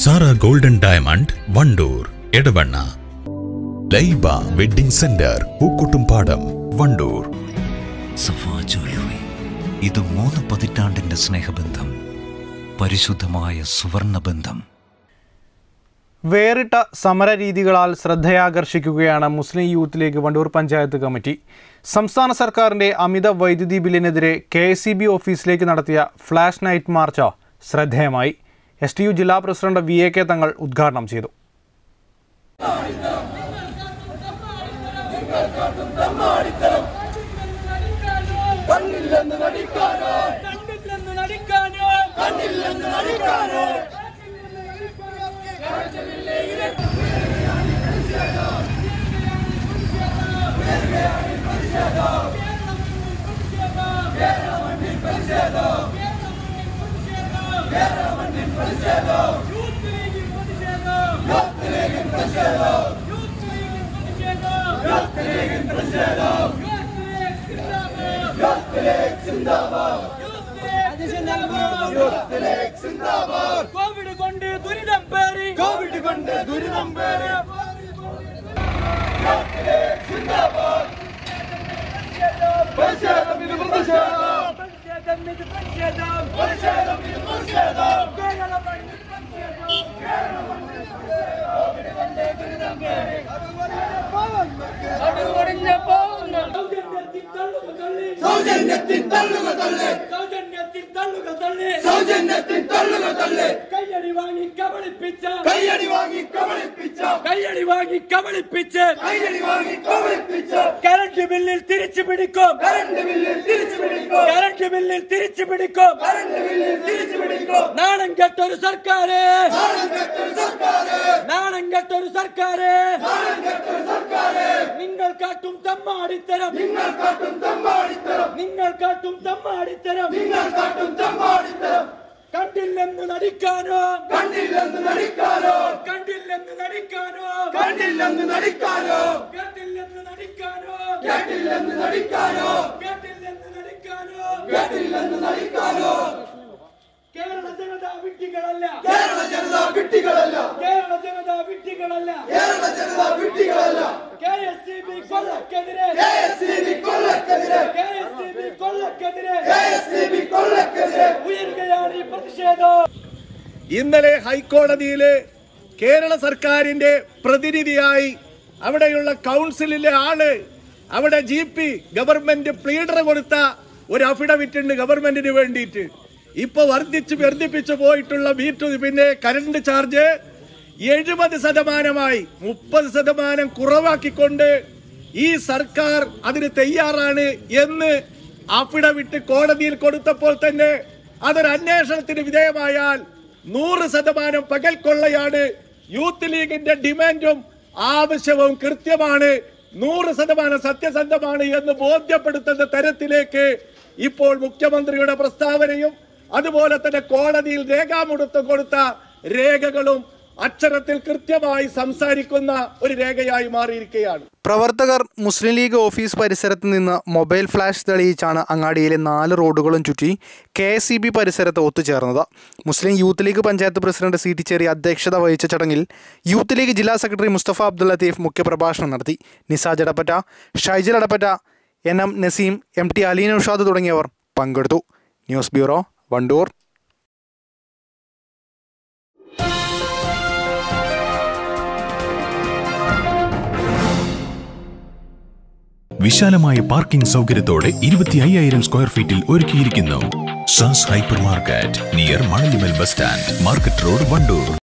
Sara golden diamond Wandoor Edavanna Laiba wedding centre Pookkottumpadam Wandoor Safa jewellery ഇത് മൂന്ന് പതിറ്റാണ്ടിന്റെ സ്നേഹബന്ധം പരിശുദ്ധമായ സുവർണബന്ധം വേറിട്ട സമര രീതികളാൽ ശ്രദ്ധയാകർഷിക്കുകയാണ് Muslim Youth League Wandoor panchayat committee സംസ്ഥാന സർക്കാരിന്റെ അമിത വൈദ്യുതി ബില്ലിനെതിരെ കെ എസ് സി ബി ഓഫീസിലേക്ക് നടത്തിയ ഫ്ലാഷ് നൈറ്റ് മാർച്ച് ശ്രദ്ധേയമായി എസ് ടി യു ജില്ലാ president V A K Thangal ഉദ്ഘാടനം ചെയ്തു കണ്ണില്ലെന്ന് നടിക്കാനോ കണ്ണില്ലെന്ന് നടിക്കാനോ കണ്ണില്ലെന്ന് നടിക്കാനോ കോവിഡ് കൊണ്ട് ദുരിതം പേറി കോവിഡ് കൊണ്ട് ദുരിതം പേറി പ്രതിഷേധം ഇത് പ്രതിഷേധം പ്രതിഷേധം ഇത് പ്രതിഷേധം പ്രതിഷേധം ഇത് പ്രതിഷേധം കേരളം മണ്ണിൽ പ്രതിഷേധം കേരളം മണ്ണിൽ നടുവൊടിഞ്ഞ പോകുന്നു സൗജന്യത്തിൽ തള്ളുക തള്ളി സൗജന്യത്തിൽ തള്ളുക തള്ളി സൗജന്യത്തിൽ തള്ളുക തള്ളി കയ്യടി വാങ്ങി കബളിപ്പിച്ച കയ്യടി വാങ്ങി കബളിപ്പിച്ച കയ്യടി വാങ്ങി കബളിപ്പിച്ച് കയ്യടി വാങ്ങി കബളിപ്പിച്ച കറണ്ട് ബില്ലിൽ തിരിച്ചു പിടിക്കും കറണ്ട് ബില്ലിൽ തിരിച്ചു പിടിക്കും കറണ്ട് ബില്ലിൽ തിരിച്ചു പിടിക്കും കറണ്ട് ബില്ലിൽ തിരിച്ചു പിടിക്കും നാണം കെട്ടൊരു സർക്കാര് നാണം കെട്ടൊരു സർക്കാര് നാണം കെട്ടൊരു സർക്കാര് നാണം കെട്ടൊരു സർക്കാര് നിങ്ങൾ കാട്ടും തമ്മാടിത്തരം നിങ്ങൾ കാട്ടും തമ്മാടിത്തരം നിങ്ങൾ കാട്ടും തമ്മാടിത്തരം നിങ്ങൾ കാട്ടും തമ്മാടിത്തരം കണ്ടില്ലെന്ന് നടിക്കാനോ കണ്ടില്ലെന്ന് നടിക്കാനോ കണ്ടില്ലെന്ന് നടിക്കാനോ കണ്ടില്ലെന്ന് നടിക്കാനോ കേട്ടില്ലെന്ന് നടിക്കാനോ കേട്ടില്ലെന്ന് നടിക്കാനോ കേട്ടില്ലെന്ന് നടിക്കാനോ കേട്ടില്ലെന്ന് നടിക്കാനോ കേരള ജനത വിട്ടികളല്ല കേരള ജനത വിട്ടികളല്ല കേരള ജനത വിട്ടികളല്ല കേരള ജനത വിട്ടികളല്ല കെ എസ് സി ബി കൊള്ളക്കെതിരെ കെ എസ് സി ബി കൊള്ളക്കെതിരെ കെ എസ് സി ബി കൊള്ളക്കെതിരെ കെ എസ് സി ബി കൊള്ളക്കെതിരെ ഉയരുകയാണ് ഈ പ്രതിഷേധം ഇന്നലെ ഹൈക്കോടതിയില് കേരള സർക്കാരിന്റെ പ്രതിനിധിയായി അവിടെയുള്ള കൗൺസിലിലെ ആള് അവിടെ ജി പി ഗവൺമെന്റ് പ്ലീഡർ കൊടുത്ത ഒരു അഫിഡവിറ്റ് ഉണ്ട് ഗവൺമെന്റിന് വേണ്ടിയിട്ട് ഇപ്പൊ വർദ്ധിച്ച് വർദ്ധിപ്പിച്ചു പോയിട്ടുള്ള മീറ്റർ പിന്നെ കറണ്ട് ചാർജ് എഴുപത് ശതമാനമായി മുപ്പത് ശതമാനം കുറവാക്കിക്കൊണ്ട് ഈ സർക്കാർ അതിന് തയ്യാറാണ് എന്ന് അഫിഡവിറ്റ് കോടതിയിൽ കൊടുത്തപ്പോൾ തന്നെ അതൊരു അന്വേഷണത്തിന് വിധേയമായാൽ നൂറ് ശതമാനം പകൽ കൊള്ളയാണ് യൂത്ത് ലീഗിന്റെ ഡിമാൻഡും ആവശ്യവും കൃത്യമാണ് നൂറ് ശതമാനം സത്യസന്ധമാണ് എന്ന് ബോധ്യപ്പെടുത്തുന്ന തരത്തിലേക്ക് ഇപ്പോൾ മുഖ്യമന്ത്രിയുടെ പ്രസ്താവനയും അതുപോലെ തന്നെ കോടതിയിൽ രേഖാമൂടത്വം കൊടുത്ത രേഖകളും അക്ഷരത്തിൽ കൃത്യമായി സംസാരിക്കുന്ന ഒരു രേഖയായി മാറിയിരിക്കുകയാണ് പ്രവർത്തകർ മുസ്ലിം ലീഗ് ഓഫീസ് പരിസരത്ത് നിന്ന് മൊബൈൽ ഫ്ലാഷ് തെളിയിച്ചാണ് അങ്ങാടിയിലെ നാല് റോഡുകളും ചുറ്റി കെ എസ് സി ബി പരിസരത്ത് ഒത്തുചേർന്നത് Muslim Youth League panchayat president C T Cherry അധ്യക്ഷത വഹിച്ച ചടങ്ങിൽ യൂത്ത് ലീഗ് ജില്ലാ സെക്രട്ടറി മുസ്തഫ അബ്ദുൽ ലത്തീഫ് മുഖ്യപ്രഭാഷണം നടത്തി Nisaj Adappatta Shaijal Adappatta N M Naseem M T Aleen Ushad തുടങ്ങിയവർ പങ്കെടുത്തു ന്യൂസ് ബ്യൂറോ വണ്ടൂർ വിശാലമായ പാർക്കിംഗ് സൗകര്യത്തോടെ ഇരുപത്തി അയ്യായിരം സ്ക്വയർ ഫീറ്റിൽ ഒരുക്കിയിരിക്കുന്നു സാസ് hyper market near Manalimal bus stand market road Wandoor